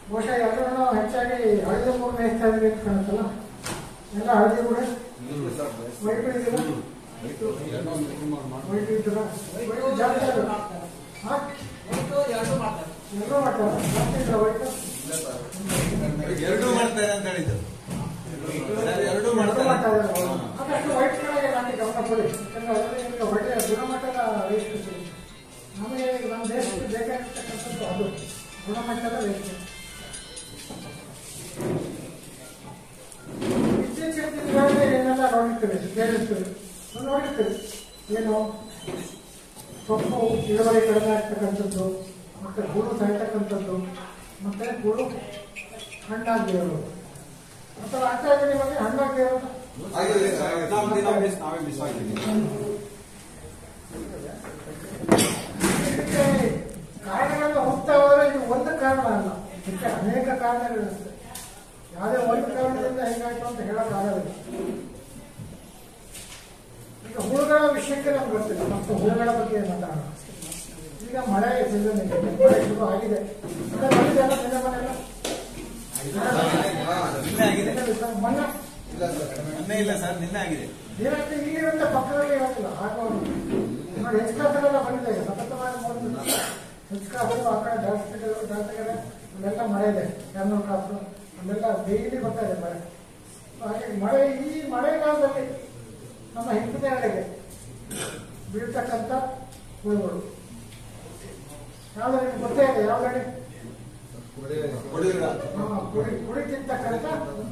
ಬಹುಶಃ ಎಲ್ಲರೂ ಹೆಚ್ಚಾಗಿ ಹಳದಿ ಮೂರು ಮೇಯಿಸ್ತಾ ಇದ್ವಿ ಅಂತ ಕಾಣುತ್ತಲ್ಲ ಎಲ್ಲ ಹಳದಿ ಕೂಡ ವೈಟ್ ಇದೀರ ವೈಟ್ ಇದ್ದೀರಾ ವೈಟ್ ಜಾಸ್ತಿ ಅಲ್ಲ ಹಾಂ ಎಲ್ಲರೂ ಮಾಡ್ತಾರೆ ಜಾಸ್ತಿ ಇದ್ರ ವೈಟ್ ಎರಡೂ ಮಾಡ್ತಾರೆ ಅಂತ ಹೇಳಿದ್ದು ಸರ್, ಎರಡೂ ಎಲ್ಲರೂ ಮಾಡ್ತಾರೆ ಮಾಡ್ತಾರೆ ಆದಷ್ಟು ವೈಟ್ ಕಡೆಗೆ ನಾನು ಗಮನ ಕೊಡಿ ಯಾಕಂದ್ರೆ ಅದರಲ್ಲಿ ನಿಮಗೆ ಒಳ್ಳೆಯ ಗುಣಮಟ್ಟದ ವೇಸ್ಟ್ ಸಿಗುತ್ತೆ ನಮಗೆ ನಮ್ಮ ದೇಶಕ್ಕೆ ಬೇಕಾಗಿರ್ತಕ್ಕಂಥದ್ದು ಅದು ಗುಣಮಟ್ಟದ ವೇಸ್ಟ್ ಇತ್ತೀಚಿನ ದಿನಗಳಲ್ಲಿ ಏನೆಲ್ಲ ನೋಡಿರ್ತೀವಿ ಕೇಳಿರ್ತೀವಿ ನಾವು ನೋಡಿರ್ತೀವಿ ಏನು ಸೊಪ್ಪು ಇಳುವರಿ ಕಡಿಮೆ ಆಗ್ತಕ್ಕಂಥದ್ದು ಮತ್ತೆ ಹುಳು ಸಾಯ್ತಕ್ಕಂಥದ್ದು ಮತ್ತೆ ಹುಳು ಹಣ್ಣಾಗಿ ಇರೋದು ಅಥವಾ ಆಗ್ತಾ ಇದೆ ನಿಮಗೆ ಹಣ್ಣಾಗಿ ಇರೋದು ಆಗಿದೆ ಸರ್, ಆಗಿದೆ. ನಾವೇ ಮಿಸ್ ಆಗಿದ್ದೀವಿ ಇದಕ್ಕೆ ಕಾರಣಗಳನ್ನ ಹೋಗ್ತಾ ಹೋದ್ರೆ ಇದು ಒಂದು ಕಾರಣ ಅಲ್ಲ ಇದಕ್ಕೆ ಅನೇಕ ಕಾರಣಗಳಿರುತ್ತೆ ಯಾವುದೇ ಒಂದು ಕಾರಣದಿಂದ ಹೇಗಾಯ್ತು ಅಂತ ಹೇಳಕ್ಕಾಗಲ್ಲ ಈಗ ಹುಳುಗಳ ವಿಷಯಕ್ಕೆ ನಮ್ಗೆ ಗೊತ್ತಿಲ್ಲ ಮತ್ತು ಹುಳುಗಳ ಬಗ್ಗೆ ಮಾತಾಡೋಣ ಈಗ ಮಳೆ ಸೀಸನ್ ಇದೆ ಮಳೆ ಶುರು ಆಗಿದೆ ಮಳೆ ಬಂದಿದೆ ಅಲ್ಲ ನಿನ್ನೆ ಮನೆಯಲ್ಲ ಹಾ, ನಿನ್ನೆ ಆಗಿದೆ ಮೊನ್ನೆ ಇಲ್ಲ ಸರ್ ಮೊನ್ನೆ ಇಲ್ಲ ಸರ್ ನಿನ್ನೆ ಆಗಿದೆ ಏನಾಗ್ತದೆ ಇಲ್ಲಿರುತ್ತೆ ಪಕ್ಕದಲ್ಲಿ ಇರೋದಿಲ್ಲ ಆಗೋದು ನೋಡಿ ಹೆಚ್ಚು ಕಾಸೆಲ್ಲ ಬಂದಿದೆ ಈಗ ಸತತವಾಗಿ ನೋಡ್ತಿಲ್ಲ ಹೆಚ್ಚು ಕಾಸು ಆ ಕಡೆ ಜಾಸ್ತಿ ಜಾಸ್ತಿ ಕಡೆ ಅಲ್ಲೆಲ್ಲ ಮಳೆ ಇದೆ ಎರಡ್ನೂರು ಕಾಸು ಅಲ್ಲೆಲ್ಲ ಡೈಲಿ ಬರ್ತಾ ಇದೆ ಮಳೆ ಹಾಗೆ ಮಳೆ ಈ ಮಳೆಗಾಲದಲ್ಲಿ ನಮ್ಮ ಹಿಂದಿನೆಡೆಗೆ ಬೀಳ್ತಕ್ಕಂಥ ಹುಳುಗಳು ಯಾವ್ದು ನಿಮ್ಗೆ ಗೊತ್ತೇ ಇದೆ ಯಾವ್ದು ಕೊಡಿದ್ರ ಕುಡಿ ಕುಡಿ ತಿಂತಕ್ಕಂಥ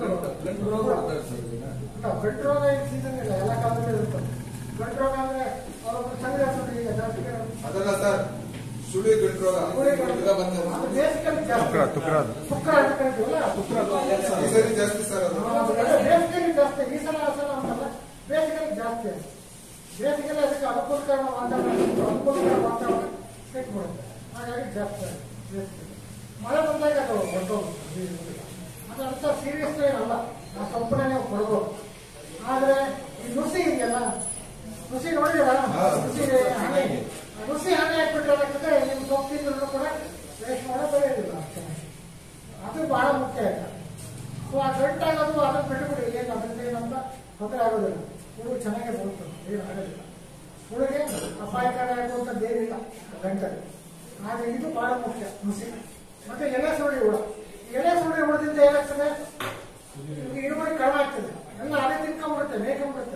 ಗಂಟು ರೋಗ ಈ ಸೀಸನ್ ಇಲ್ಲ ಎಲ್ಲ ಕಾಲದಲ್ಲೂ ಇರುತ್ತೆ ಗಂಟು ರೋಗ ಅಂದ್ರೆ ಅವರೊಬ್ಬರು ಚಂದ್ರ ಸುಳಿ ಈಗ ಜಾಸ್ತಿ ಅದಲ್ಲ ಸರ್ ಸುಳಿ ಗಂಟು ರೋಗ ಹುಡುಗ ಬಂದ ಅದು ಬೇಸಿಗೆಯಲ್ಲಿ ಜಾಸ್ತಿ ತುಕ್ರ ಅಂತ ಕರಿತೀವಲ್ಲ ಈ ಸರಿ ಜಾಸ್ತಿ ಸರ್ ಅದು ಬೇಸಿಗೆಯಲ್ಲಿ ಜಾಸ್ತಿ ಈ ಸಲ ಆ ಸಲ ಅಂತಲ್ಲ ಬೇಸಿಗೆಯಲ್ಲಿ ಜಾಸ್ತಿ ಅದು ಬೇಸಿಗೆಯಲ್ಲಿ ಅದಕ್ಕೆ ಅನುಕೂಲಕರ ವಾತಾವರಣ ಅನುಕೂಲಕರ ವಾತಾವರಣ ಸಿಕ್ಬಿಡುತ್ತೆ ಹಾಗಾಗಿ ಜಾಸ್ತಿ ಆಗುತ್ತೆ ಬೇಸಿಗೆ ಮಳೆ ಬಂದಾಗ ಅದು ಹೊರಟೋಗುತ್ತೆ ಅದು ಅರ್ಥ ಸೀರಿಯಸ್ ಏನಲ್ಲ ಆ ಸೊಪ್ಪನ್ನ ನೀವು ಕೊಡ್ಬೋದು ಆದ್ರೆ ಈ ನುಸಿ ಇದೆಯಲ್ಲ ನುಸಿ ನೋಡಿದಿರ ಹಾ. ನುಸಿ ಹಾನಿ ಆ ನುಸಿ ಹಾನಿ ಆಗ್ಬಿಟ್ರೆ ಏನಾಗ್ತದೆ ನಿಮ್ಮ ಸೊಪ್ಪಿಂದ್ರೂ ಕೂಡ ವೇಸ್ಟ್ ಮಾಡೋ ಬೆಳೆಯೋದಿಲ್ಲ ಅಷ್ಟೇ ಅದು ಬಹಳ ಮುಖ್ಯ ಆಯ್ತಾ ಸೊ ಆ ಗಂಟಾಗೋದು ಅದನ್ನ ಬಿಟ್ಟುಬಿಡಿ ಏನು ಅದರಿಂದ ಏನಂತ ತೊಂದರೆ ಆಗೋದಿಲ್ಲ ಹುಳು ಚೆನ್ನಾಗಿ ಬರುತ್ತೆ ಏನು ಆಗೋದಿಲ್ಲ ಹುಳಿಗೆ ಅಪಾಯಕಾರಿ ಆಗುವಂಥದ್ದು ಏನಿಲ್ಲ ಗಂಟಲ್ಲಿ ಆದರೆ ಇದು ಬಹಳ ಮುಖ್ಯ ನುಸಿ ಮತ್ತೆ ಎಲೆ ಸುಳಿ ಹುಳ ಎಲೆ ಸುಳಿ ಹುಳದಿಂದ ಏನಾಗ್ತದೆ ನಿಮ್ಗೆ ಇಳುವರಿ ಕಡಿಮೆ ಆಗ್ತದೆ ಎಲ್ಲ ಅದೇ ತಿನ್ಕೊಂಡ್ಬಿಡುತ್ತೆ ಮೇಯ್ಕೊಂಡ್ಬಿಡುತ್ತೆ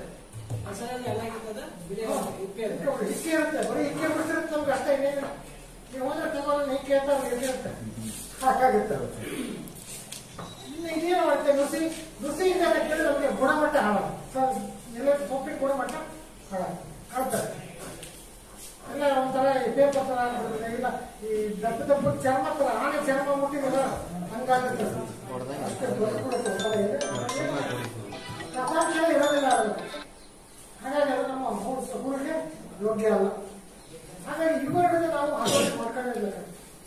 ಇಕ್ಕೆ ಇರುತ್ತೆ ಬರೀ ಇಕ್ಕೆ ಬಿಡ್ತಿರುತ್ತೆ ನಮ್ಗೆ ಅಷ್ಟೇ ಇನ್ನೇನಿಲ್ಲ ನೀವು ಹೋದ್ರೆ ತಗೊಂಡು ಇಕ್ಕೆ ಅಂತ ಅವ್ರಿಗೆ ಇರುತ್ತೆ ಹಾಗಾಗುತ್ತೆ ಇನ್ನು ಇದೇನು ಮಾಡುತ್ತೆ ನುಸಿ ನುಸಿಯಿಂದ ಕೇಳಿದ್ರೆ ನಮಗೆ ಗುಣಮಟ್ಟ ಹಾಳಾಗ ಎಲ್ಲ ಸೊಪ್ಪಿನ ಗುಣಮಟ್ಟ ಹಾಳಾಗ ಕಾಡ್ತಾರೆ ಎಲ್ಲ ಒಂಥರ ಈ ಪೇಪರ್ ತರ ಆಗ್ಬಿಡುತ್ತೆ. ಇಲ್ಲ ಈ ದಪ್ಪ ದಪ್ಪ ಚರ್ಮ ತರ ಆನೆ ಚರ್ಮ ಮುಟ್ಟಿದಲ್ಲ ಹಂಗಾಗುತ್ತೆ ಅಷ್ಟೇ ಬದುಕ್ಬಿಡುತ್ತೆ ಒಂಥರ ಇದೆ. ಪ್ರಪಂಚ ಇರೋದಿಲ್ಲ ಅದು ಹಾಗಾಗಿ ಅದು ನಮ್ಮ ಮೂರು ಮೂರಿಗೆ ಯೋಗ್ಯ ಅಲ್ಲ ಹಾಗಾಗಿ ಇವುಗಳಿಗೆ ನಾವು ಆಲೋಚನೆ ಮಾಡ್ಕೊಂಡಿರ್ಬೇಕು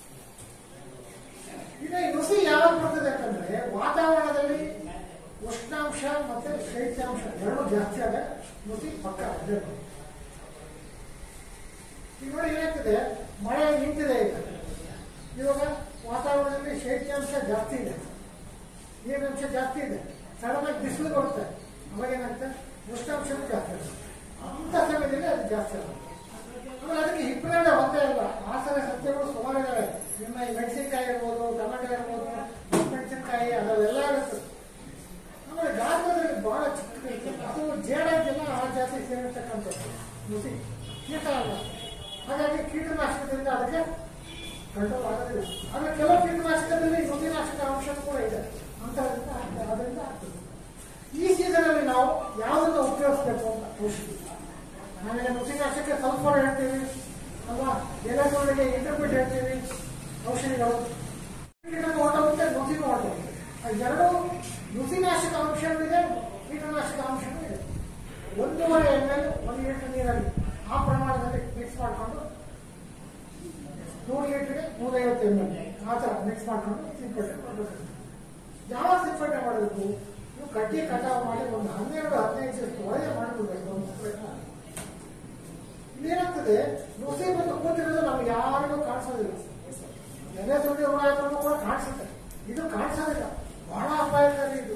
ಈಗ ಈ ನುಸಿ ಯಾವಾಗ ಬರ್ತದೆ ಅಂತಂದ್ರೆ ವಾತಾವರಣದಲ್ಲಿ ಉಷ್ಣಾಂಶ ಮತ್ತೆ ಶೈತ್ಯಾಂಶ ಎರಡು ಜಾಸ್ತಿ ಆದ ನುಸಿ ಪಕ್ಕ ಅದೇ ಬರುತ್ತೆ. ಈಗ ನೋಡಿ ಏನಾಗ್ತದೆ ಮಳೆ ನಿಂತಿದೆ ಈಗ ಇವಾಗ ವಾತಾವರಣದಲ್ಲಿ ಶೈತ್ಯಾಂಶ ಜಾಸ್ತಿ ಇದೆ ನೀರಿನಂಶ ಜಾಸ್ತಿ ಇದೆ ಸಡನ್ ಆಗಿ ಬಿಸಿಲು ಬರುತ್ತೆ ಅವಾಗ ಏನಾಗುತ್ತೆ ಉಷ್ಣಾಂಶನೂ ಜಾಸ್ತಿ ಆಗುತ್ತೆ ಅಂತ ಸಮಯದಲ್ಲಿ ಅದು ಜಾಸ್ತಿ ಆಗುತ್ತೆ ಆಮೇಲೆ ಅದಕ್ಕೆ ಹಿಪ್ಪನೇಳೆ ಒಂದೇ ಅಲ್ಲ ಆಸನ ಸತ್ಯಗಳು ಸುಮಾರು ಇದಾವೆ ನಿಮ್ಮ ಈ ಮೆಣಸಿನಕಾಯಿ ಇರ್ಬೋದು ಟೊಮೆಟೊ ಇರ್ಬೋದು ಮೆಣಸಿನಕಾಯಿ ಅದೆಲ್ಲ ಇರುತ್ತೆ ಆಮೇಲೆ ಗಾತ್ರದಲ್ಲಿ ಬಹಳ ಚಿಕ್ಕದಿರುತ್ತೆ ಅದು ಜೇಡ ಇದೆಯಲ್ಲ ಆ ಜಾತಿ ಸೇರಿರ್ತಕ್ಕಂಥದ್ದು ನುಸಿ ಕೀಟ ಅಲ್ಲ ಹಾಗಾಗಿ ಕೀಟನಾಶಕದಿಂದ ಅದಕ್ಕೆ ಕಂಟ್ರೋಲ್ ಆಗೋದಿಲ್ಲ ಆಮೇಲೆ ಕೆಲವು ಕೀಟನಾಶಕದಲ್ಲಿ ನುಸಿನಾಶಕ ಅಂಶ ಕೂಡ ಇದೆ ಅಂತದ್ರಿಂದ ಆಗ್ತದೆ ಅದರಿಂದ ಆಗ್ತದೆ ಈ ಸೀಸನ್ ಅಲ್ಲಿ ನಾವು ಯಾವುದನ್ನು ಉಪಯೋಗಿಸ್ಬೇಕು ಅಂತ ಔಷಧಿ ಆಮೇಲೆ ನುಸಿನಾಶಕ ಸಲ್ಫರ್ ಹೇಳ್ತೀವಿ ಅಲ್ವಾ ಎಲೆಗಳಿಗೆ ಇಂಟರ್ಮೀಡಿಯೇಟ್ ಹೇಳ್ತೀವಿ ಔಷಧಿಗಳು ಕೀಟನೂ ಹೊರಟೋಗುತ್ತೆ ನುಸಿನೂ ಹೊರಟೋಗುತ್ತೆ ಆ ಎರಡು ನುಸಿನಾಶಕ ಅಂಶವೂ ಇದೆ ಕೀಟನಾಶಕ ಅಂಶವೂ ಇದೆ ಒಂದೂವರೆ ಎಮ್ ಎಲ್ ಒಂದು ಲೀಟರ್ ನೀರಲ್ಲಿ ಆ ಪ್ರಮಾಣದಲ್ಲಿ ಮಿಕ್ಸ್ ಮಾಡಿಕೊಂಡು ನೂರು ಲೀಟರ್ಗೆ ನೂರೈವತ್ತು ಎಮ್ ಎಲ್ ಆ ಥರ ಮಿಕ್ಸ್ ಮಾಡ್ಕೊಂಡು ಸಿಂಪಡಣೆ ಮಾಡಬೇಕು ಯಾವಾಗ ಸಿಂಪಡಣೆ ಮಾಡಬೇಕು ನೀವು ಕಡ್ಡಿ ಕಟಾವು ಮಾಡಿ ಒಂದು ಹನ್ನೆರಡು ಹದಿನೈದು ದಿವಸ ಒಳಗೆ ಮಾಡಿಬಿಡ್ಬೇಕು ಒಂದು ಪ್ರಯತ್ನ ಇಲ್ಲೇನಾಗ್ತದೆ ನುಸಿ ಬಂದು ಕೂತಿರೋದು ನಮ್ಗೆ ಯಾರಿಗೂ ಕಾಣಿಸೋದಿಲ್ಲ ಎಲೆ ಸುಳ್ಳಿ ಹುಳ ಆದ್ರೂ ಕೂಡ ಕಾಣಿಸುತ್ತೆ ಇದು ಕಾಣಿಸೋದಿಲ್ಲ ಬಹಳ ಅಪಾಯಕಾರಿ ಇದು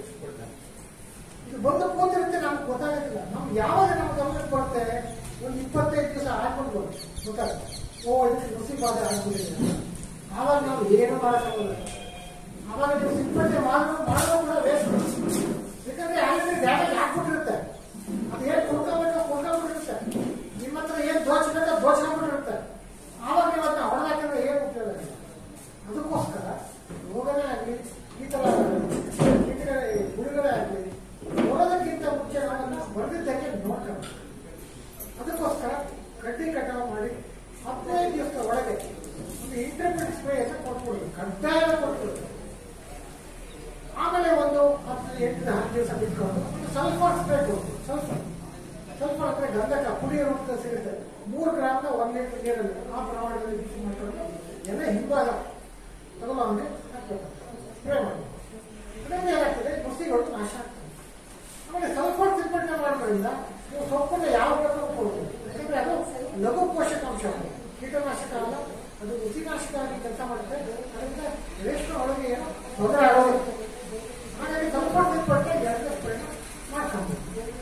ಇದು ಬಂದು ಕೂತಿರುತ್ತೆ ನಮ್ಗೆ ಗೊತ್ತಾಗೋದಿಲ್ಲ ನಮ್ಗೆ ಯಾವಾಗ ನಮ್ಮ ಗಮನಕ್ಕೆ ಬರುತ್ತೆ ಒಂದು ಇಪ್ಪತ್ತೈದು ದಿವಸ ಆಡ್ಕೊಂಡು ಗೊತ್ತಾಗುತ್ತೆ ಓ ಇದಕ್ಕೆ ನುಸಿ ಬಾಧೆ ಆಗ್ಬಿಟ್ಟಿದೆ ಆವಾಗ ನಾವು ಏನು ಮಾಡೋಕ್ಕಾಗಲ್ಲ ಆವಾಗ ನೀವು ಸಿಪ್ಪಟ್ಟೆ ಮಾಡೋ ಮಾಡೋ ಕೂಡ ವೇಸ್ಟ್ ಯಾಕಂದ್ರೆ ಆಲ್ರೆಡಿ ಡ್ಯಾಮೇಜ್ ಆಗ್ಬಿಟ್ಟಿರುತ್ತೆ ಅದು ಏನು ಕುಡ್ಕೋಬೇಕೋ ಕುಡ್ಕೊಂಡ್ಬಿಟ್ಟಿರುತ್ತೆ ನಿಮ್ಮ ಹತ್ರ ಏನು ದೋಚ್ಬೇಕೋ ದೋಚ್ಕೊಂಡ್ಬಿಟ್ಟಿರುತ್ತೆ ಆವಾಗ ನೀವು ಅದನ್ನ ಹೊಡೆದಾಕಿದ್ರೆ ಏನು ಉಪಯೋಗ ಇಲ್ಲ ಅದಕ್ಕೋಸ್ಕರ ರೋಗನೇ ಆಗಲಿ ಈ ಥರ ಕೀಟಗಳೇ ಗುಳಿಗಳೇ ಆಗಲಿ ನೋಡೋದಕ್ಕಿಂತ ಮುಂಚೆ ನಾವನ್ನ ಬರ್ದಿದ್ದಕ್ಕೆ ನೋಡ್ಕೊಂಡು ಅದಕ್ಕೋಸ್ಕರ ಕಡ್ಡಿ ಕಟಾವು ಮಾಡಿ ಹದಿನೈದು ದಿವಸದ ಒಳಗೆ ಒಂದು ಇಂಟರ್ನೆಟ್ ಸ್ಪ್ರೇ ಅನ್ನು ಕೊಟ್ಬಿಡೋದು ಕಡ್ಡಾಯ ಕೊಟ್ಬಿಡೋದು ಆಮೇಲೆ ಒಂದು ಹತ್ತು ಎಂಟು ಹತ್ತು ದಿವಸ ಬಿಟ್ಕೊಂಡು ಒಂದು ಸಲ್ಫರ್ ಸ್ಪ್ರೇ ಕೊಡ್ಬೋದು ಸಲ್ಫರ್ ಸಲ್ಫರ್ ಅಂದ್ರೆ ಗಂಧಕ ಕುಡಿಯೋ ರೂಪದಲ್ಲಿ ಸಿಗುತ್ತೆ ಮೂರು ಗ್ರಾಮ್ನ ಒಂದು ಲೀಟರ್ ನೀರಲ್ಲಿ ಆ ಪ್ರಮಾಣದಲ್ಲಿ ಮಿಕ್ಸ್ ಮಾಡ್ಕೊಂಡು ಎಲ್ಲ ಹಿಂಭಾಗ ತಗೊಳ್ಳೋಂಗೆ ಹಾಕ್ಬೇಕು ಸ್ಪ್ರೇ ಮಾಡಿ ಅದರಿಂದ ಏನಾಗ್ತದೆ ನುಸಿಗಳು ನಾಶ ಆಗ್ತದೆ ಆಮೇಲೆ ಸಲ್ಫರ್ ಸಿಂಪಡಣೆ ಮಾಡೋದ್ರಿಂದ ನೀವು ಸೊಪ್ಪನ್ನು ಯಾವ ಬೇಕಾದ್ರೂ ಕೊಡ್ಬೋದು ಯಾಕಂದ್ರೆ ಅದು ಲಘು ಪೋಷಕಾಂಶ ಅದು ಕೀಟನಾಶಕ ಅಲ್ಲ ಅದು ರುಚಿನಾಶಕ ಆಗಿ ಕೆಲಸ ಮಾಡುತ್ತೆ ಅದರಿಂದ ರೇಷ್ಮೆ ಒಳಗೆ ಏನು ತೊಂದರೆ ಆಗೋದಿಲ್ಲ ಹಾಗಾಗಿ ಸಲ್ಫರ್ ಸಿಂಪಡಣೆ ಎರಡು ಸ್ಪ್ರೇ ಮಾಡ್ಕೊಂಡು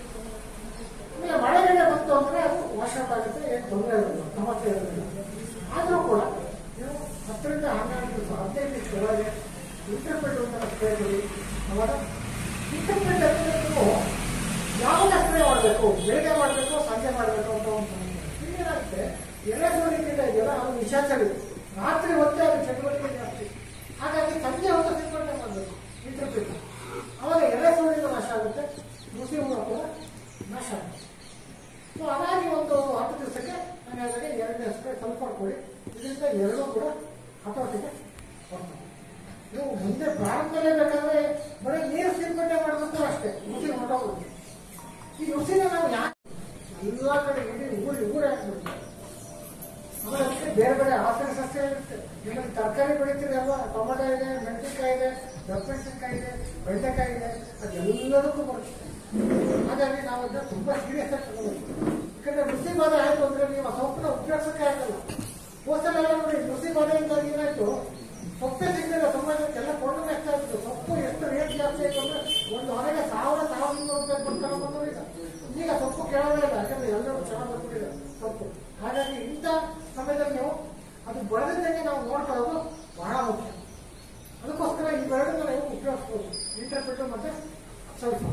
ಆಮೇಲೆ ಮಳೆಗಾಲ ಬಂತು ಅಂದ್ರೆ ಅದು ವಾಶ್ ಔಟ್ ಆಗುತ್ತೆ ಏನು ತೊಂದರೆ ಇರೋದಿಲ್ಲ ಸಮಸ್ಯೆ ಇರೋದಿಲ್ಲ ಆದರೂ ಕೂಡ ನೀವು ಹತ್ತರಿಂದ ಹನ್ನೆರಡು ದಿವಸ ಹದಿನೈದು ದಿವಸ ಒಳಗೆ ಇಂಟರ್ಪ್ರೆಟ್ ಅಂತ ಸ್ಪ್ರೇ ಕೊಡಿ ಅವಾಗ ಇಂಟರ್ಪ್ರೆಟ್ ಅಂದ್ರೆ ನೀವು ಯಾವಾಗ ಸ್ಪ್ರೇ ಮಾಡಬೇಕು ಬೆಳಗ್ಗೆ ಮಾಡಬೇಕು ಸಂಜೆ ಮಾಡಬೇಕು ಅಂತ ಒಂದು ಇನ್ನೇನಾಗುತ್ತೆ ಎಲೆ ಸೋಲಿಕ್ಕಿಂತ ಇದೆಯಲ್ಲ ಅದು ನಿಶಾಚರಿ ರಾತ್ರಿ ಹೊತ್ತೇ ಅದು ಚಟುವಟಿಕೆ ಜಾಸ್ತಿ ಹಾಗಾಗಿ ಸಂಜೆ ಹೊತ್ತು ಸಿಂಪಡಣೆ ಮಾಡಬೇಕು ಇಂಟರ್ಪ್ರೆಟ್ ಅವಾಗ ಎಲೆ ಸೋಲಿನ ನಾಶ ಆಗುತ್ತೆ ನುಸಿ ಹುಳ ಕೂಡ ನಾಶ ಆಗುತ್ತೆ ಸೊ ಹಾಗಾಗಿ ಒಂದು ಹತ್ತು ದಿವಸಕ್ಕೆ ನಾನು ಹೇಳಿದಾಗೆ ಎರಡನೇ ಸ್ಪ್ರೇ ಸಲ್ಫರ್ ಕೊಡಿ ಇದರಿಂದ ಎರಡೂ ಕೂಡ ಹತೋಟಿಗೆ ಬರ್ತದೆ ನೀವು ಮುಂದೆ ಪ್ರಾರಂಭದಲ್ಲೇ ಬೇಕಾದ್ರೆ ಬರೀ ನೀರು ಸಿಂಪಡಣೆ ಮಾಡಬೇಕು ಅಷ್ಟೇ ನುಸಿ ಹೊರಟೋಗುತ್ತೆ ಈ ನುಸಿನ ನಾವು ಯಾಕೆ ಎಲ್ಲ ಕಡೆ ಇಡೀ ಊರಿ ಊರೇ ಹಾಕ್ಬಿಡ್ತೀವಿ ಆಮೇಲೆ ಅದಕ್ಕೆ ಬೇರೆ ಬೇರೆ ಆಸನ ಸಸ್ಯ ಇರುತ್ತೆ ನಿಮ್ಮಲ್ಲಿ ತರಕಾರಿ ಬೆಳಿತೀರಿ ಅಲ್ವಾ ಟೊಮೆಟೊ ಇದೆ ಮೆಣಸಿನ್ಕಾಯಿ ಇದೆ ದಪ್ಪಮೆಣಸಿನ್ಕಾಯಿ ಇದೆ ಬೆಂಡೆಕಾಯಿ ಇದೆ ಅದೆಲ್ಲದಕ್ಕೂ ಬರುತ್ತೆ ಹಾಗಾಗಿ ನಾವು ಅದನ್ನ ತುಂಬಾ ಸೀರಿಯಸ್ ಆಗಿ ತಗೋಬೇಕು ಯಾಕಂದ್ರೆ ನುಸಿ ಬಾಧೆ ಆಯ್ತು ಅಂದ್ರೆ ನೀವು ಆ ಸೊಪ್ಪನ್ನ ಉಪಯೋಗಿಸಕ್ಕೆ ಆಗಲ್ಲ ಹೋಸಲೆಲ್ಲ ನೋಡಿ ನುಸಿ ಬಾಧೆಯಿಂದ ಏನಾಯ್ತು ಸೊಪ್ಪೆ ಸಿಗಲಿಲ್ಲ ತುಂಬಾ ಜನಕ್ಕೆಲ್ಲ ಕೊಂಡು ನಷ್ಟ ಆಯ್ತು ಸೊಪ್ಪು ಎಷ್ಟು ರೇಟ್ ಜಾಸ್ತಿ ಆಯ್ತು ಅಂದ್ರೆ ಒಂದು ಹೊರಗೆ ಸಾವಿರ ಸಾವಿರದ ಇನ್ನೂರು ರೂಪಾಯಿ ಕೊಡ್ತಾರೆ ಬಂದ್ರು ಈಗ ಈಗ ಸೊಪ್ಪು ಕೇಳೋದೇ ಇಲ್ಲ ಯಾಕಂದ್ರೆ ಎಲ್ಲರೂ ಚೆನ್ನಾಗಿ ಬರ್ಬಿಟ್ಟಿದೆ ಸೊಪ್ಪು ಹಾಗಾಗಿ ಇಂಥ ಸಮಯದಲ್ಲಿ ನೀವು ಅದು ಬರದಿದ್ದಂಗೆ ನಾವು ನೋಡ್ಕೊಳ್ಳೋದು ಬಹಳ ಮುಖ್ಯ ಅದಕ್ಕೋಸ್ಕರ ಇವೆರಡನ್ನ ನೀವು ಉಪಯೋಗಿಸ್ಬೋದು ಇಂಟರ್ಪ್ರಿಟರ್ ಮತ್ತೆ ಸ್ವಲ್ಪ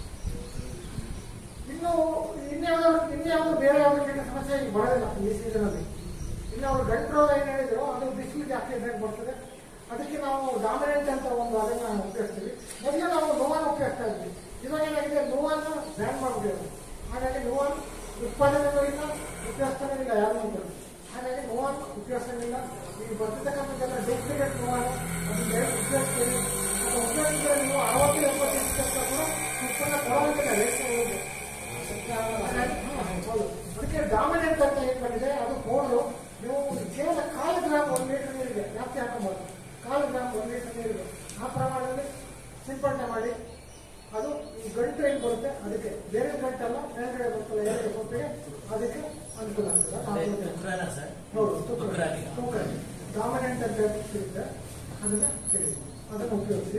ಇನ್ನು ಇನ್ಯಾವುದಾದ್ರು ಇನ್ಯಾವುದು ಬೇರೆ ಯಾವುದೋ ಕೀಟ ಸಮಸ್ಯೆ ಈಗ ಬರೋದಿಲ್ಲ ಈ ಸೀಸನ್ ಅಲ್ಲಿ ಇನ್ನು ಅವರು ಗಂಟು ರೋಗ ಏನ್ ಹೇಳಿದ್ರು ಅದು ಬಿಸಿಲು ಜಾಸ್ತಿ ಇದ್ದಾಗ ಬರ್ತದೆ ಅದಕ್ಕೆ ನಾವು ಡಾಮಿನೆಂಟ್ ಅಂತ ಒಂದು ಅದನ್ನ ಉಪಯೋಗಿಸ್ತೀವಿ ಮೊದಲು ನಾವು ನೋವನ್ನು ಉಪಯೋಗಿಸ್ತಾ ಇದ್ವಿ ಇವಾಗ ಏನಾಗಿದೆ ನೋವನ್ನು ಬ್ಯಾನ್ ಮಾಡ್ಬಿಟ್ಟಿರೋದು ಹಾಗಾಗಿ ನೋವನ್ನು ಉತ್ಪಾದನೆನೂ ಇಲ್ಲ ಉಪಯೋಗಿಸ್ತಾನೆ ಇಲ್ಲ ಯಾರು ಅಂತ ಹಾಗಾಗಿ ನೋವನ್ನು ಉಪಯೋಗಿಸೋದಿಲ್ಲ ಈಗ ಬರ್ತಿರ್ತಕ್ಕಂಥದ್ದೆಲ್ಲ ಡೂಪ್ಲಿಕೇಟ್ ನೋವನ್ನು ಅದನ್ನ ಉಪಯೋಗಿಸ್ತೀವಿ ಅದು ಉಪಯೋಗಿಸಿದ್ರೆ ನೀವು ಅರವತ್ತು ಎಪ್ಪತ್ತು ತನಕ ಕೂಡ ಉತ್ಪನ್ನ ಕೊಡೋದಿಲ್ಲ ರೇಟ್ ಅದಕ್ಕೆ ಡಾಮಿನೆಂಟ್ ಅಂತ ಏನ್ ಬಂದಿದೆ ಅದು ಬೋರ್ಡು ನೀವು ಕೇವಲ ಕಾಲು ಗ್ರಾಮ್ ಒಂದು ಲೀಟರ್ ನೀರಿಗೆ ವ್ಯಾಪ್ತಿ ಹಾಕಬಹುದು ಕಾಲು ಗ್ರಾಮ್ ಒಂದು ಲೀಟರ್ ನೀರಿಗೆ ಆ ಪ್ರಮಾಣದಲ್ಲಿ ಸಿಂಪಡಣೆ ಮಾಡಿ ಅದು ಈ ಗಂಟು ಏನ್ ಬರುತ್ತೆ ಅದಕ್ಕೆ ಬೇರೆ ಗಂಟಲ್ಲ ಮೇಲ್ಗಡೆ ಬರ್ತಲ್ಲ ಎರಡು ಸೊಪ್ಪಿಗೆ ಅದಕ್ಕೆ ಅನುಕೂಲ ಆಗ್ತದೆ ಆ ಸೊಪ್ಪು. ತುಕ್ರಾನ ಸರ್ ಹೌದು ತೂಕ ತುಕ್ರಾನಿ. ತೂಕ ಡಾಮಿನೆಂಟ್ ಅಂತ ಸಿಗುತ್ತೆ ಅದನ್ನ ಹೇಳಿ ಅದನ್ನು ಉಪಯೋಗಿಸಿ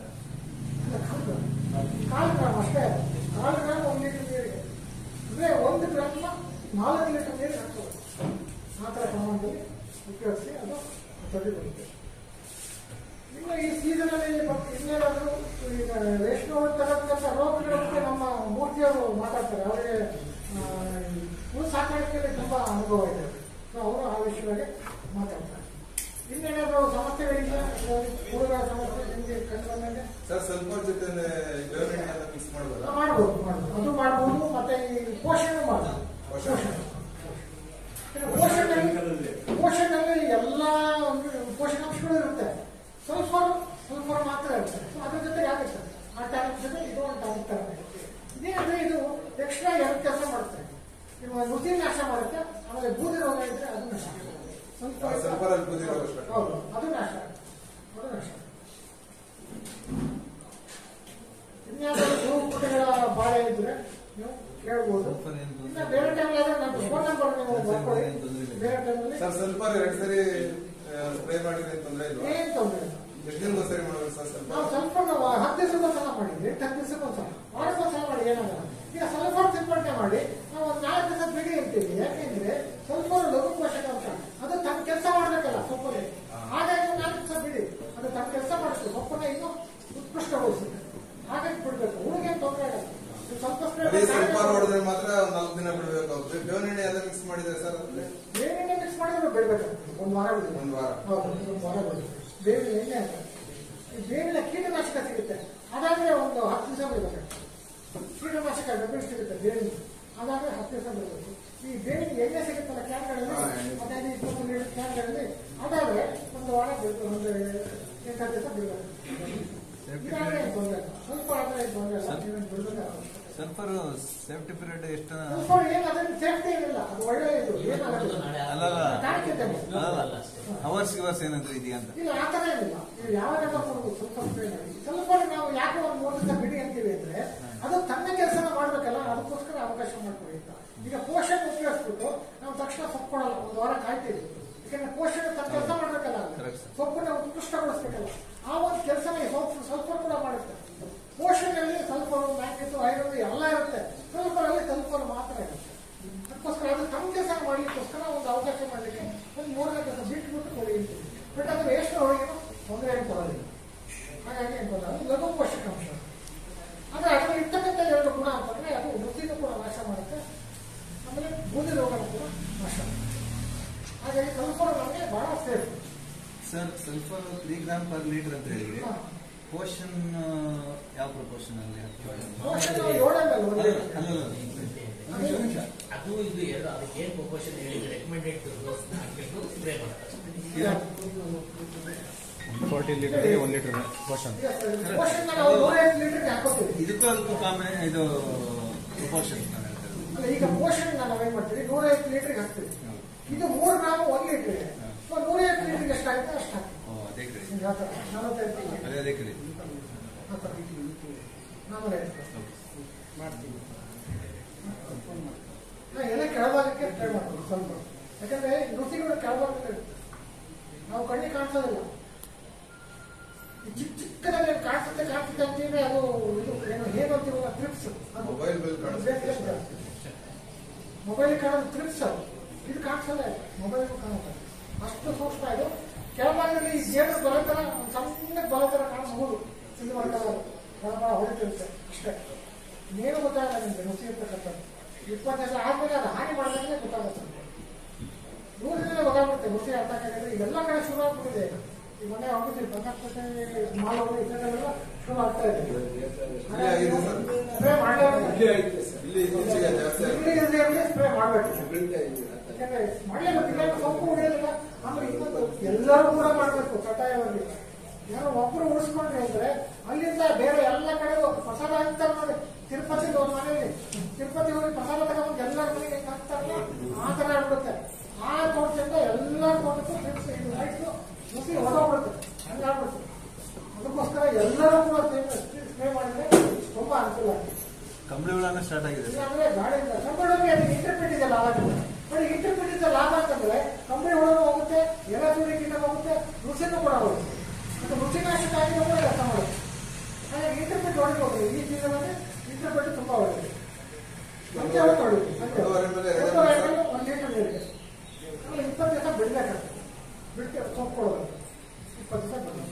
ಕಾಲು ಗ್ರಾಮ್ ಅಷ್ಟೇ ಕಾಲು ಗ್ರಾಮ್ ಒಂದು ಲೀಟರ್ ನೀರಿಗೆ ಅಂದ್ರೆ ಒಂದು ಗ್ರಾಮ್ ನಾಲ್ಕು ಲೀಟರ್ ನೀರಿಗೆ ಹಾಕೋದು ಆ ಥರ ಪ್ರಮಾಣದಲ್ಲಿ ಉಪಯೋಗಿಸಿ ಅದು ತೊಡಿ ಬರುತ್ತೆ ಇನ್ನು ಈ ಸೀಸನ್ ಅಲ್ಲಿ ಮತ್ತೆ ಇನ್ನೇನಾದ್ರೂ ಈಗ ರೇಷ್ಮೆ ಹುಳು ತರತಕ್ಕಂಥ ರೋಗಗಳ ಬಗ್ಗೆ ನಮ್ಮ ಮೂರ್ತಿಯವರು ಮಾತಾಡ್ತಾರೆ ಅವರಿಗೆ ಹುಳು ಸಾಕಾಣಿಕೆಯಲ್ಲಿ ತುಂಬಾ ಅನುಭವ ಇದೆ ಸೊ ಅವರು ಆ ವಿಷಯವಾಗಿ ಮಾತಾಡ್ತಾರೆ ಇನ್ನೇನಾದ್ರೂ ಸಮಸ್ಯೆಗಳಿಲ್ಲ ಹುಳುಗಳ ಸಮಸ್ಯೆ ನಿಮಗೆ ಕಂಡು ಬಂದಂಗೆ ಸರ್ ಸ್ವಲ್ಪ ಜೊತೆ ಬೇವಿನ ಎಣ್ಣೆ ಎಲ್ಲ ಮಿಕ್ಸ್ ಮಾಡ್ಬೋದಾ ಮಾಡ್ಬೋದು ಮಾಡ್ಬೋದು ಅದು ಮಾಡ್ಬೋದು ಮತ್ತೆ ಈ ಪೋಷಣೆ ಮಾಡ್ಬೋದು ಪೋಷಣೆ. ಇನ್ನು ಪೋಷಣೆಯಲ್ಲಿ ಪೋಷಣೆಯಲ್ಲಿ ಎಲ್ಲ ಒಂದು ಪೋಷಕಾಂಶಗಳು ಇರುತ್ತೆ ಸಲ್ಫರ್ ಸಲ್ಫರ್ ಮಾತ್ರ ಇರುತ್ತೆ ಸೊ ಅದ್ರ ಜೊತೆ ಯಾಗುತ್ತೆ ಆ ಟ್ಯಾಲೆಂಟ್ ಜೊತೆ ಇದು ಒಂದು ಟ್ಯಾಲೆಂಟ್ ತರ ಇದೇನಂದ್ರೆ ಇದು ಎಕ್ಸ್ಟ್ರಾ ಎರಡು ಕೆಲಸ ಮಾಡುತ್ತೆ ನಿಮ್ಮ ನುಸಿ ನಾಶ ಮಾಡುತ್ತೆ ಆಮೇಲೆ ಬೂದಿ ರೋಗ ಇದ್ರೆ ಅದು ನಾಶ ಆ, sulfur ಅಲ್ಲಿ ಬೂದಿ ರೋಗ start ಹೌದು ಅದು ನಾಶ ಅದು ನಾಶ ಇನ್ಯಾವುದಾದ್ರು ಹೂವುಗಳ ಬಾಳೆ ಇದ್ರೆ ನೀವು ಕೇಳ್ಬೋದು Sulfur ಏನ್ ತೊಂದ್ರೆ ಇನ್ನ ಬೇರೆ ಟೈಮ್ ಆದ್ರೆ ನನ್ನ ಫೋನ್ ನಂಬರ್ ನೀವು ಬರ್ಕೊಳ್ಳಿ ಬೇರೆ ಟೈಮಲ್ಲಿ ಸರ್ ಸ್ವಲ್ಪ ಎರಡು ಸರಿ ಸ್ಪ್ರೇ ಮಾಡಿದ್ರೆ ತೊಂದರೆ ಇಲ್ವಾ ಏನ್ ತೊಂದರೆ ಇಲ್ಲ ಎಷ್ಟು ದಿನಕ್ಕೆ ಸರಿ ಮಾಡೋದು ಸರ್ ನಾವು ಸ್ವಲ್ಪ ಸ್ವಲ್ಪ ನಾವು ಹತ್ತು ದಿವಸಕ್ಕೊಂದ್ಸಲ ಮಾಡಿದ್ವಿ ಎಂಟು ಹತ್ತು ದಿವಸಕ್ಕೊಂದ್ಸಲ ವಾರಕ್ಕೊಂದ್ಸಲ ಮಾಡಿ ಏನಾಗಲ್ಲ ಈಗ ಸಲ್ಫರ್ ಸಿಂಪಡಣೆ ಮಾಡಿ ನಾವು ಒಂದು ನಾಲ್ಕು ದಿವಸ ಬಿಡಿ ಇರ್ತೀವಿ ಯಾಕೆಂದ್ರೆ ಸಲ್ಫರ್ ಲಘು ಪೋಷಕಾಂಶ ಅದು ತನ್ನ ಕೆಲಸ ಮಾಡ್ಬೇಕಲ್ಲ ಸೊಪ್ಪಲ್ಲಿ ಹಾಗಾಗಿ ಒಂದು ನಾಲ್ಕು ದಿವಸ ಬಿಡಿ ಅದು ತನ್ನ ಕೆಲಸ ಮಾಡುತ್ತೆ ಸೊಪ್ಪನ್ನ ಇನ್ನೂ ಉತ್ಕೃಷ್ಟಗೊಳಿಸುತ್ತೆ ಹಾಗಾಗಿ ಬಿಡ್ಬೇಕು ಹುಡುಗಿ ತೊಂದರೆ ಆಗಲ್ಲ ಇದು ಸ್ವಲ್ಪ spray ಬರೀ ಸ್ವಲ್ಪ ಮಾಡಿ ಹೊಡೆದ್ರೆ ಮಾತ್ರ ಒಂದ್ ನಾಲ್ಕು ದಿನ ಬಿಡ್ಬೇಕಾಗುತ್ತೆ ಬೇವಿನ ಎಣ್ಣೆ ಎಲ್ಲ ಮಿಕ್ಸ್ ಮಾಡಿದ್ರೆ ಸರ್ ಅದ್ರಲ್ಲಿ ಬೇವಿನ ಎಣ್ಣೆ ಮಿಕ್ಸ್ ಮಾಡಿದ್ರೆ ಬಿಡ್ಬೇಕು ಒಂದು ವಾರ ಬಿಡಿ ಒಂದ್ ವಾರ ಹೌದು ಒಂದು ವಾರ ಬಿಡಿ ಬೇವಿನ ಎಣ್ಣೆ ಅಂತ ಈ ಬೇವಿನ ಕೀಟನಾಶಕ ಸಿಗುತ್ತೆ ಅದಾದ್ರೆ ಒಂದು ಹತ್ತು ದಿವಸ ಬಿಡಬೇಕು ಕೀಟನಾಶಕ ಡಬ್ಬಿ ಸಿಗುತ್ತೆ ಬೇವಿನ ಅದಾದ್ರೆ ಹತ್ತು ದಿವಸ ಬಿಡಬೇಕು ಈ ಬೇವಿನ ಎಣ್ಣೆ ಸಿಗುತ್ತಲ್ಲ ಕ್ಯಾನ್ಗಳಲ್ಲಿ ಹಾ, ಎಣ್ಣೆ. ಹದಿನೈದು ಇಪ್ಪತ್ತು ಲೀಟರ್ ಕ್ಯಾನ್ಗಳಲ್ಲಿ ಅದಾದ್ರೆ ಒಂದು ವಾರ ಬಿಡ್ಬೇಕು ಒಂದು ಎಂಟು ದಿವಸ ಬಿಡಬೇಕು ಇದಾದ್ರೆ ಏನ್ ತೊಂದ್ರೆ ಇಲ್ಲ. ಸ್ವಲ್ಪ ಆದ್ರೆ ಏನ್ ತೊಂದ್ರೆ ಇಲ್ಲ ನೀವೇನ್ ಬಿಡ್ಬೇಕಾಗುತ್ತೆ ಸಲ್ಫರ್ ಸೇಫ್ಟಿ ಪೀರಿಯಡ್ ಎಷ್ಟು ಸ್ವಲ್ಪ ಏನು ಅದ್ರಲ್ಲಿ ಸೇಫ್ಟಿ ಏನಿಲ್ಲ ಅದು ಒಳ್ಳೆ ಇದು ಏನಾಗುತ್ತೆ ಅಲ್ಲಲ್ಲ ಕಾಣಿಸುತ್ತೆ ಅಲ್ಲಲ್ಲ ಅವರ್ಸ್ ಗಿವರ್ಸ್ ಏನಾದ್ರು ಇದೆಯಾ ಅಂತ ಇಲ್ಲ ಆ ಥರ ಏನಿಲ್ಲ ನೀವು ಯಾವಾಗ ಕೊಡ್ಬೋದು ಸ್ವಲ್ಪ ಸ್ಪ್ರೇ ಮಾಡಿ ಸ್ವಲ್ಪ ನಾವು ಯಾಕೆ ಒಂದು ಮೂರು ದಿವಸ ಬಿಡಿ ಅಂತೀವಿ ಅಂದ್ರೆ ಅದು ತನ್ನ ಕೆಲಸನ ಮಾಡ್ಬೇಕಲ್ಲ ಅದಕ್ಕೋಸ್ಕರ ಅವಕಾಶ ಮಾಡ್ಕೊಡಿ ಅಂತ ಈಗ ಪೋಷಣೆ ಉಪಯೋಗಿಸ್ಬಿಟ್ಟು ನಾವು ತಕ್ಷಣ ಸೊಪ್ಪು ಕೊಡಲ್ಲ ಒಂದು ವಾರ ಕಾಯ್ತೀವಿ ಯಾಕಂದ್ರೆ ಪೋಷಣೆ ತನ್ನ ಕೆಲಸ ಮಾಡ್ಬೇಕಲ್ಲ ಅದು. Correct, sir. ಸೊಪ್ಪನ್ನ ಉತ್ಕೃಷ್ಟಗೊಳಿಸ್ಬೇಕಲ್ಲ ಆ ಒಂದು ಕೆಲಸನ ಸ್ವಲ್ಪ ಸ್ವಲ್ಪ ಕೂಡ ಮಾಡುತ್ತೆ ಪೋಷಣೆಯಲ್ಲಿ ಸ್ವಲ್ಪ ಮ್ಯಾಗ್ನೆಟ್ ಐರನ್ ಎಲ್ಲ ಇರುತ್ತೆ ಸ್ವಲ್ಪರಲ್ಲಿ ಸ್ವಲ್ಪ ಮಾತ್ರ ಇರುತ್ತೆ ಅದಕ್ಕೋಸ್ಕರ ಅದು ತಮ್ಮ ಕೆಲಸ ಮಾಡ್ಲಿಕ್ಕೋಸ್ಕರ ಒಂದು ಅವಕಾಶ ಮಾಡಲಿಕ್ಕೆ ಒಂದು ಮೂರನೇ ಕೆಲಸ ಬಿಟ್ಬಿಟ್ಟು ಕೊಡಿ ಅಂತೀವಿ ಬಟ್ ಅದು ಎಷ್ಟು ಹೋಳಿಗೆ ತೊಂದರೆ ಏನು ಕೊಡೋದಿಲ್ಲ ಹಾಗಾಗಿ ಏನು ತೊಂದರೆ ಅದು ಲಘು ಪೋಷಕಾಂಶ ಅಂದ್ರೆ ಅದರಲ್ಲಿ ಇರ್ತಕ್ಕಂಥ ಎರಡು ಗುಣ ಅಂತಂದ್ರೆ ಅದು ವೃತ್ತಿನೂ ಕೂಡ ನಾಶ ಮಾಡುತ್ತೆ ಆಮೇಲೆ ಬೂದಿ ರೋಗನೂ ಕೂಡ ನಾಶ ಮಾಡುತ್ತೆ ಹಾಗಾಗಿ ಸ್ವಲ್ಪ ನಮಗೆ ಬಹಳ safe sir sulphur three gram per litre ಅಂತ ಹೇಳಿದ್ರೆ ಹಾ. ಪೋಷನ್ ಯಾವ ಪ್ರಪೋರ್ಷನ್ ಅಲ್ಲಿ ಪೋಷಣೆ ನಾವು ಏಳಲ್ಲ ಒಂದು ಅಲ್ಲ, ಲೀಟರ್ಗೆ. ಅಲ್ಲ, ಅಲ್ಲ. ಅದೇ ನಿಮಿಷ. ಅದು ಇದು ಎರಡು ಅದಕ್ಕೆ ಏನ್ ಪ್ರಪೋರ್ಷನ್ ಹೇಳಿದ್ರೆ ರೆಕಮೆಂಡೆಡ್ ಡೋಸ್ ಹಾಕ್ಬಿಟ್ಟು ಸ್ಪ್ರೇ ಮಾಡ್ತಾರೆ ಈಗ ಫಾರ್ಟಿ ಲೀಟರ್ಗೆ ಒನ್ ಲೀಟರ್ ಪೋಷನ್ ಈಗ ಪೋಷಣೆ ನಾವು ನೂರೈವತ್ತು ಲೀಟರ್ಗೆ ಹಾಕೋತೀವಿ ಇದಕ್ಕೂ ಅದಕ್ಕೂ ಕಾಮೆ ಇದು ಪ್ರಪೋರ್ಷನ್ ನಾನು ಹೇಳ್ತಾ ಇರೋದು. ಅಲ್ಲ, ಈಗ ಪೋಷಣೆ ನಾವೇನ್ ಮಾಡ್ತೀವಿ ನೂರೈವತ್ತು ಲೀಟರ್ಗೆ ಹಾಕ್ತೀವಿ ಇದು ಮೂರು ಗ್ರಾಮ್ ಒಂದ್ ಲೀಟರ್ ನೂರೈವತ್ತು ಲೀಟರ್ಗೆ ಎಷ್ಟಾಗುತ್ತೆ ಅಷ್ಟು ಹಾಕ್ತೀವಿ ಓ ಅದೇ ಕಡೆ ಹಿಂಗೆ ಆ ಥರ ನಲವತ್ತೈದು ಲೀಟರ್. ಅದೇ ಅದೇ ಕಡೆ ಆ ಥರ. ನಾನ್ನೂರೈವತ್ತು. ಮಾಡ್ತೀವಿ ನಾ ಎಲೆ ಕೆಳಭಾಗಕ್ಕೆ ಟ್ರೈ ಮಾಡ್ತೀವಿ ಸ್ವಲ್ಪ ಯಾಕಂದ್ರೆ ರುಚಿಗಳು ಕೆಳಭಾಗಕ್ಕೆ ಇರುತ್ತೆ. ನಾವು ಕಣ್ಣಿಗೆ ಕಾಣಿಸೋದಿಲ್ಲ ಈ ಚಿಕ್ಕ ಚಿಕ್ಕದಾಗಿ ಏನ್ ಕಾಣಿಸುತ್ತೆ ಕಾಣಿಸುತ್ತೆ ಅಂತೀವಿ ಅದು ಇದು ಏನು ಏನು ಅಂತೀವಲ್ಲ ಟ್ರಿಪ್ಸ್ ಅದು ಮೊಬೈಲ್ ಬಿಲ್ ಕಾಣಿಸುತ್ತೆ ಮೊಬೈಲ್ ಕಾಣೋದು ಟ್ರಿಪ್ಸ್ ಅದು ಇದು ಕಾಣಿಸಲ್ಲ ಮೊಬೈಲ್ ಕಾಣುತ್ತೆ ಅಷ್ಟು ಸೂಕ್ಷ್ಮ ಇದು ಕೆಳಭಾಗದಲ್ಲಿ ಈ ಜೇನು ಬಲ ತರ ಒಂದ್ ಸಣ್ಣ ಬಲ ತರ ಕಾಣಿಸಬಹುದು ಸಿಲ್ವರ್ ಕಲರ್ ಬಲ ಬಲ ಹೊಡಿತಿರುತ್ತೆ ಅಷ್ಟೇ ಇನ್ನೇನು ಗೊತ್ತಾಗಲ್ಲ ನಿಮ್ಗೆ ರುಚಿ ಇರ್ತಕ್ಕಂಥದ್ದು ಇಪ್ಪತ್ತೈದು ಆದ್ಮೇಲೆ ಅದು ಹಾನಿ ಮಾಡಿದಾಗಲೇ ಗೊತ್ತಾಗುತ್ತೆ ದೂರದಿಂದ ಗೊತ್ತಾಗುತ್ತೆ ರುಚಿ ಅರ್ಥ ಆಗಿದ್ರೆ ಇದೆಲ್ಲ ಕಡೆ ಶುರು ಆಗ್ಬಿಟ್ಟಿದೆ ಈ ಮನೆ ಹೋಗಿದ್ದೀವಿ ಬಂಗಾರಪೇಟೆ ಮಾಲ್ ಹೋಗಿ ಈ ಕಡೆ ಎಲ್ಲ ಶುರು ಆಗ್ತಾ ಇದೆ ಇಲ್ಲೇ ಆಗಿದೆ ಸರ್. ಸ್ಪ್ರೇ ಮಾಡಲೇಬೇಕು ಇಲ್ಲಿ ಇತ್ತೀಚೆಗೆ ಜಾಸ್ತಿ ಆಗಿದೆ ಇಲ್ಲಿ ಸ್ಪ್ರೇ ಮಾಡಬೇಕು ಯಾಕಂದ್ರೆ ಮಾಡ್ಲೇಬೇಕು ಇಲ್ಲ ಸೊಪ್ಪು ಉಳಿಯೋದಿಲ್ಲ ಆಮೇಲೆ ಇನ್ನೊಂದು ಎಲ್ಲರೂ ಕೂಡ ಮಾಡಬೇಕು ಕಡ್ಡಾಯವಾಗಿ ಯಾರೋ ಒಬ್ರು ಉಳಿಸ್ಕೊಂಡ್ರಿ ಅಂದ್ರೆ ಅಲ್ಲಿಂದ ಬೇರೆ ಎಲ್ಲ ಕಡೆ ಪ್ರಸಾದ ಹಾಕ್ತಾರೆ ನೋಡಿ ತಿರುಪತಿ ಒಂದು ಮನೆಯಲ್ಲಿ ತಿರುಪತಿ ಹೋಗಿ ಪ್ರಸಾದ ತಗೊಂಡು ಎಲ್ಲರ ಮನೆಗೆ ಹಾಕ್ತಾರಲ್ಲ ಆ ತರ ಆಗ್ಬಿಡುತ್ತೆ ಆ ತೋಟದಿಂದ ಎಲ್ಲ ತೋಟಕ್ಕೂ ಫ್ರೆಂಡ್ಸ್ ಇದು ಲೈಟ್ಸು ಮುಸಿ ಹೊರಬಿಡುತ್ತೆ ಹಂಗಾಗ್ಬಿಡುತ್ತೆ ಅದಕ್ಕೋಸ್ಕರ ಎಲ್ಲರೂ ಕೂಡ ಸ್ಪ್ರೇ ಮಾಡಿದ್ರೆ ತುಂಬಾ ಅನುಕೂಲ ಆಗಿದೆ ಕಂಬಳಿ ಹುಳನ ಸ್ಟಾರ್ಟ್ ಆಗಿದೆ ಸರ್ ಇಲ್ಲಾಂದ್ರೆ ಗಾಡಿಯಿಂದ ಕಂಬಳಿ ಅದು ಇಂಟರ್ಪ್ರಿಟ್ ಇದೆಯಲ್ಲ ಆವಾಗ ನೋಡಿ ಇಂಟರ್ಪ್ರಿಟ್ ಇದ್ದ ಲಾಭ ಅಂತಂದ್ರೆ ಕಂಬಳಿ ಹುಳನೂ ಹೋಗುತ್ತೆ ಎಲೆ ಸೂರ್ಯ ಕೀಟ ಹೋಗುತ್ತೆ ರುಚಿನೂ ಕೂಡ ಹೋಗುತ್ತೆ ಮತ್ತು ರುಚಿನಾಶಕ ಆಗಿ ಕೂಡ ಕೆಲಸ ಮಾಡುತ್ತೆ ಹಾಗಾಗಿ ಇಂಟರ್ಪ್ರಿಟ್ ಹೊಡಿಬೋದು ಈ ಸೀಸನಲ್ಲಿ ಇಂಟರ್ಪ್ರಿಟ್ ತುಂಬಾ ಒಳ್ಳೆಯದು ಸಂಜೆ ಹೊತ್ತು ಹೊಡಿಬೋದು ಸಂಜೆ ಒಂದೂವರೆ ಮೇಲೆ ಎರಡು ಒಂದೂವರೆ ದಿವಸ. ಮೇಲೆ ಒಂದು ಲೀಟರ್ ನೀರಿಗೆ ಆಮೇಲೆ ಇಪ್ಪತ್ತು ದಿವಸ ಬಿಡ್ಬೇಕಾಗ್ತದೆ ಬಿಟ್ಟು ಸೊಪ್ಪು ಕೊಡೋದು ಇಪ್ಪತ್ತು ದಿವಸ ಬಿಡಬೇಕು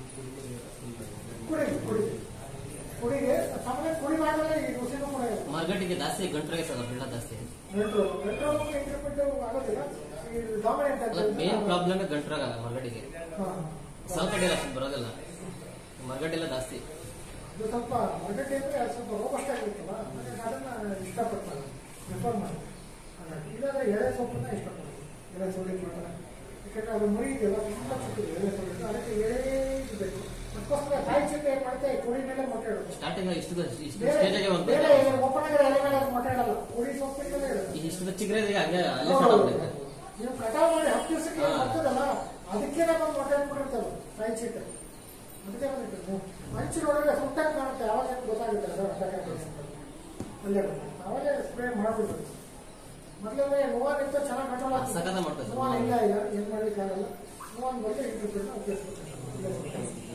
ಕುಡಿ ಕುಡಿ ಕುಡಿಗೆ ಸಾಮಾನ್ಯ ಕುಡಿ ಮಾಡಿದ್ರೆ ಈ ರುಚಿನೂ ಕೂಡ ಇರುತ್ತೆ ಮಾರ್ಕೆಟಿಗೆ ಜಾಸ್ತಿ ಗಂಟ್ರಾಗೆ ಸರ್ ಬೆಳ್ಳ ಜಾಸ್ತಿ ಮೆಟ್ರೋ ಮೆಟ್ರೋ ಇಂಟರ್ಪ್ರಿಟ್ ಆಗೋದಿಲ್ಲ ಈ ಡಾಮಿನೆಂಟ್ ಅಲ್ಲ ಮೇನ್ ಪ್ರಾಬ್ಲಮ್ ಗಂಟ್ರಾಗ ಮಾರ್ಕೆಟಿಗೆ ಹಾ. ಸೌಕರ್ಯ ಇಲ್ಲ ಅಷ್ಟು ಬರೋದಿಲ್ಲ ಮಾರ್ಕೆಟ್ ಎಲ್ಲ ಜಾಸ್ತಿ ಇದು ಸ್ವಲ್ಪ ಮಾರ್ಕೆಟ್ ಅಂದ್ರೆ ಅದು ಸ್ವಲ್ಪ ರೋಬಸ್ಟ್ ಆಗಿರುತ್ತಲ್ಲ ಹಾಗಾಗಿ ಅದನ್ನ ಇಷ್ಟಪಡ್ತಾರೆ ಪ್ರಿಫರ್ ಮಾಡಿ ಹಾಗಾಗಿ ಇಲ್ಲಾಂದ್ರೆ ಎಳೆ ಸೊಪ್ಪನ್ನ ಇಷ್ಟಪಡ್ತಾರೆ ಎಳೆ ಸೋಡಿ ಮಾಡ್ತಾರೆ ಯಾಕಂದ್ರೆ ಅದು ಮರಿ ಇದೆಯಲ್ಲ ತುಂಬಾ ಚಿಕ್ಕದು ಎಳೆ ಸೋಡಿ ಅದಕ್ಕೆ ಎಳೆ ಇದು ಬೇಕು ಅದಕ್ಕೋಸ್ಕರ ತಾಯಿ ಚಿಕ್ಕ ಏನ್ ಮಾಡುತ್ತೆ ಕುಡಿ ಮೇಲೆ ಮೊಟ್ಟೆ ಇಡುತ್ತೆ ಸ್ಟಾರ್ಟಿಂಗ್ ಇಷ್ಟು ಇಷ್ಟು ಬೇರೆ ಸ್ಟೇಜಾಗೆ ಒಂದು ಬೇರೆ ಓಪನ್ ಆಗಿರೋ ಎಲೆ ಮೇಲೆ ಅದು ಮೊಟ್ಟೆ ಇಡಲ್ಲ ಕುಡಿ ಸೊಪ್ಪಿನ ಇಡುತ್ತೆ ಈ ಇಷ್ಟು ಚಿಕ್ಕದಾಗಿ ಹಂಗೆ ಅಲ್ಲೇ ಸ್ಟಾರ್ಟ್ ಆಗ್ಬಿಡುತ್ತೆ ನೀವು ಕಟಾವ್ ಮಾಡಿ ಹತ್ತು ದಿವಸಕ್ಕೆ ಹಾ. ಬರ್ತದಲ್ಲ ಅದಕ್ಕೆ ನಮ್ಮ ಮೊಟ್ಟೆ ಹಾಕ್ಬಿಟ್ಟಿರ್ತಲ್ಲ ತಾಯಿ ಚೀಟ ಅದಕ್ಕೆ ಬಂದಿತ್ತು ಮಂಚಿನೊಳಗೆ ಸುಟ್ಟಾಗಿ ಕಾಣುತ್ತೆ ಅವಾಗ ಏನ್ ಗೊತ್ತಾಗುತ್ತೆ ಅದು ಅಟ್ಯಾಕ್ ಆಗಿದೆ ಅಂತ. ಅಲ್ಲೇ ಬರುತ್ತೆ. ಅವಾಗೇ ಸ್ಪ್ರೇ ಮಾಡ್ಬಿಡ್ಬೇಕು ಮೊದಲೇ ನೋವಾಗಿಂತ ಚೆನ್ನಾಗಿ ಕಂಟ್ರೋಲ್ ಸಖತ್ ಮಾಡ್ತದೆ ಆಗ್ತದೆ ಸರ್. ನೋವಾನ್ ಇಲ್ಲ ಈಗ ಏನ್ ಮಾಡ್ಲಿಕ್ಕೆ ಆಗಲ್ಲ ನೋವಾನ್ ಬಂದ್ರೆ ಇಂಟರ್ಪ್ರಿಟ್ ಉಪಯೋಗಿಸ್ಬೇಕು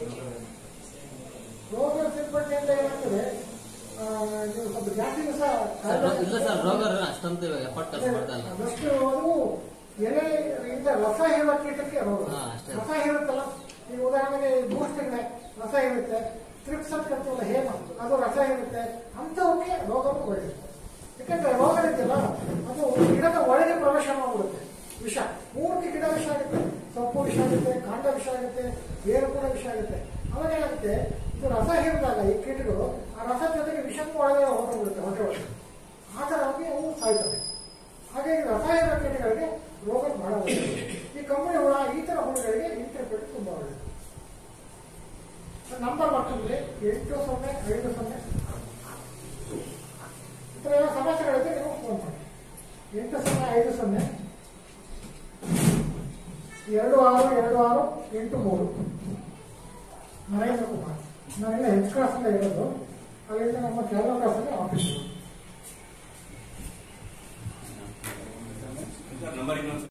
ಜಾಸ್ತಿ ದಿವಸ ಸರ್ ರೋ- ಇಲ್ಲ ಸರ್ ರೋಗರು ಅಷ್ಟೊಂದು ಎಫರ್ಟ್ ಕೆಲಸ ಮಾಡ್ತಾ ಇಲ್ಲ ಅದಷ್ಟು ಅದು ಎಲೆಯಿಂದ ರಸ ಹೀರುವ ಕೀಟಕ್ಕೆ ರೋಗ ಹಾ, ಅಷ್ಟೇ. ರಸ ಹೀರುತ್ತಲ್ಲ ಈ ಉದಾಹರಣೆಗೆ ಬೂಸ್ಟ್ಗಳೇ ರಸ ಹೀರುತ್ತೆ ಟ್ರಿಪ್ಸ್ ಅಂತ ಕರಿತೀವಲ್ಲ ಹೇಮ ಅದು ರಸ ಹೀರುತ್ತೆ ಅಂಥವಕ್ಕೆ ರೋಗವು ಒಳ್ಳೆಯದು ಯಾಕಂದ್ರೆ ರೋಗ ಇದೆಯಲ್ಲ ಅದು ಗಿಡದ ಒಳಗೆ ಪ್ರವೇಶ ಮಾಡಿಬಿಡುತ್ತೆ ವಿಷ ಪೂರ್ತಿ ಗಿಡ ವಿಷ ಆಗುತ್ತೆ ಸೊಪ್ಪು ವಿಷ ಆಗುತ್ತೆ ಕಾಂಡ ವಿಷ ಆಗುತ್ತೆ ಬೇರು ಕೂಡ ವಿಷ ಆಗುತ್ತೆ ಅವಾಗ ಏನಾಗುತ್ತೆ ಇದು ರಸ ಹೀರಿದಾಗ ಈ ಕೀಟಗಳು ಆ ರಸ ಜೊತೆಗೆ ವಿಷಕ್ಕೂ ಒಳಗೆ ಹೊರಟೋಗ್ಬಿಡುತ್ತೆ ಹೊಟ್ಟೆ ಒಳಗೆ ಆ ಥರವಾಗಿ ಅವು ಸಾಯ್ತವೆ ಹಾಗಾಗಿ ರಸಾಯನ ಕೀಟಗಳಿಗೆ ರೋಗ ಬಹಳ ಒಳ್ಳೆಯದು ಈ ಕಂಬಳಿ ಹುಳ ಈ ತರ ಹುಳುಗಳಿಗೆ ಇಂಟರ್ಪ್ರಿಟ್ ತುಂಬಾ ಒಳ್ಳೆಯದು ನಂಬರ್ ಮಾಡ್ಕೊಂಡ್ರೆ ಎಂಟು ಸೊನ್ನೆ ಐದು ಸೊನ್ನೆ ಈ ಥರ ಏನೋ ಸಮಸ್ಯೆಗಳಿದ್ರೆ ನೀವು ಫೋನ್ ಮಾಡಿ ಎಂಟು ಸೊನ್ನೆ ಐದು ಸೊನ್ನೆ ಎರಡು ಆರು ಎರಡು ಆರು ಎಂಟು ಮೂರು ನರೇಂದ್ರ ಕುಮಾರ್ ನಾನಿನ್ನ ಹೆಚ್ ಕ್ಲಾಸಲ್ಲೇ ಇರೋದು ಅಲ್ಲಿಂದ ನಮ್ಮ ಕೇರಳ ಕ್ಲಾಸಲ್ಲಿ ಆಫೀಸ್ ನಂಬರ್ ಇನ್ನೊಂದು